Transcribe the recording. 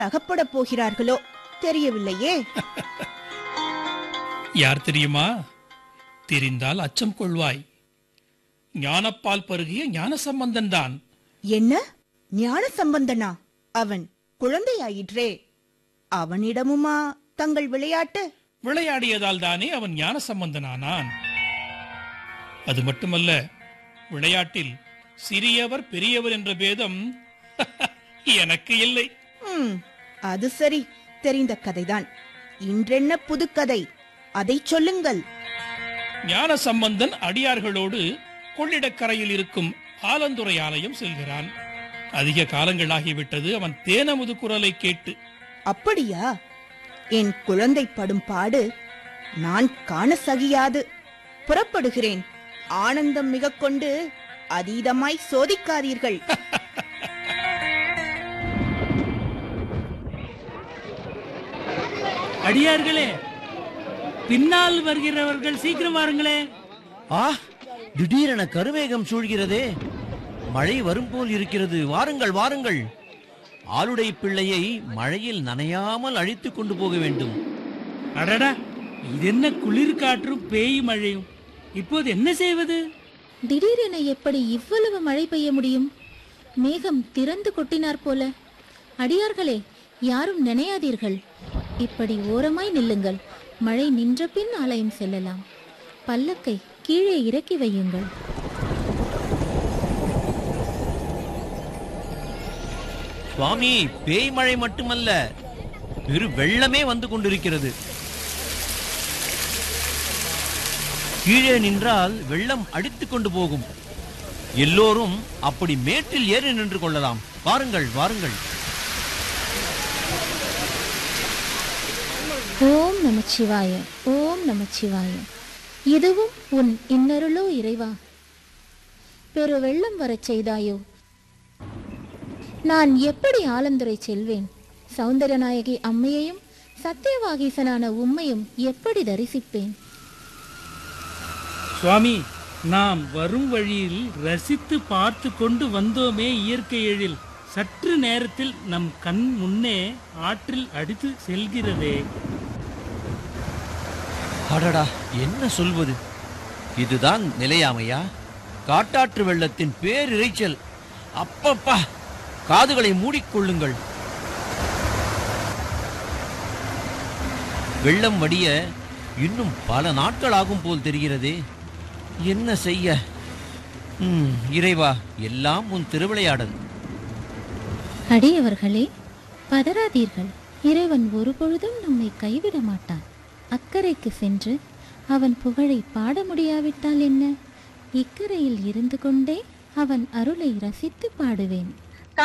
அகப்பட போகிறார்களோ தெரியவில்லையே யார் தெரியுமா தெரிந்தால் அச்சம் கொள்வாய் ஞானப்பால் பருகிய ஞான சம்பந்தன் தான் என்ன ஞான சம்பந்தனா அவன் குழந்தையாயிற்றே அவனிடமுமா தங்கள் விளையாட்டு விளையாடியதால் தானே அவன் ஞான சம்பந்தனானான் அது மட்டுமல்ல விளையாட்டில் சிறியவர் பெரியவர் என்ற பேதம் எனக்கு இல்லை ம், அது சரி தெரிந்த கதைதான் இன்றென்ன புதுக்கதை அதை சொல்லுங்கள் ஞான சம்பந்தன் அடியார்களோடு கொள்ளிடக்கரையில் இருக்கும் ஆலந்துறை ஆலயம் செல்கிறான் அதிக காலங்களாகிவிட்டது அவன் தேனமுது குரலை கேட்டு அப்படியா என் குழந்தை படும் பாடு நான் காண சகியாது புறப்படுகிறேன் ஆனந்தம் மிக கொண்டு அதீதமாய் சோதிக்காதீர்கள் அடியார்களே பின்னால் வருகிறவர்கள் சீக்கிரம் வாருங்களே ஆ திடீரென கருமேகம் சூழ்கிறதே மழை வரும் போல் இருக்கிறது வாருங்கள் வாருங்கள் ஆளுடை பிள்ளையை மழையில் நனையாமல் அழித்துக் கொண்டு போக வேண்டும் அடடா இது என்ன குளிர் காற்றும் பேய் மழையும் இப்போது என்ன செய்வது திடீரென எப்படி இவ்வளவு மழை பெய்ய முடியும் மேகம் திறந்து கொட்டினார் போல அடியார்களே யாரும் நினையாதீர்கள் இப்படி ஓரமாய் நில்லுங்கள் மழை நின்ற பின் ஆலயம் செல்லலாம் பல்லக்கை கீழே இறக்கி வையுங்கள் சுவாமி பேய் மழை மட்டுமல்ல பெரு வெள்ளமே வந்து கொண்டிருக்கிறது கீழே நின்றால் வெள்ளம் அடித்துக் கொண்டு போகும் எல்லோரும் அப்படி மேட்டில் ஏறி நின்று கொள்ளலாம் வாருங்கள் வாருங்கள் ஓம் நமச்சிவாய ஓம் நமச்சிவாய இதுவும் உன் இன்னருளோ இறைவா பெரு வெள்ளம் வரச் செய்தாயோ நான் எப்படி ஆலந்துரை செல்வேன் சௌந்தரநாயகி அம்மையையும் சத்தியவாகீசனான உம்மையும் எப்படி தரிசிப்பேன் சுவாமி நாம் வரும் வழியில் ரசித்து பார்த்து கொண்டு வந்தோமே இயற்கை எழில் சற்று நேரத்தில் நம் கண் முன்னே ஆற்றில் அடித்து செல்கிறதே அடடா என்ன சொல்வது இதுதான் நிலையாமையா காட்டாற்று வெள்ளத்தின் பேரிரைச்சல் அப்பப்பா காதுகளை மூடிக்கொள்ளுங்கள் வெள்ளம் வடிய இன்னும் பல நாட்கள் ஆகும் போல் தெரிகிறதே என்ன செய்ய ம், இறைவா எல்லாம் உன் திருவிளையாடல் அடியவர்களே பதறாதீர்கள் இறைவன் ஒருபொழுதும் நம்மை கைவிட மாட்டான் அக்கறைக்கு சென்று அவன் புகழை பாட முடியாவிட்டால் என்ன இக்கரையில் இருந்து கொண்டே அவன் அருளை ரசித்து பாடுவேன்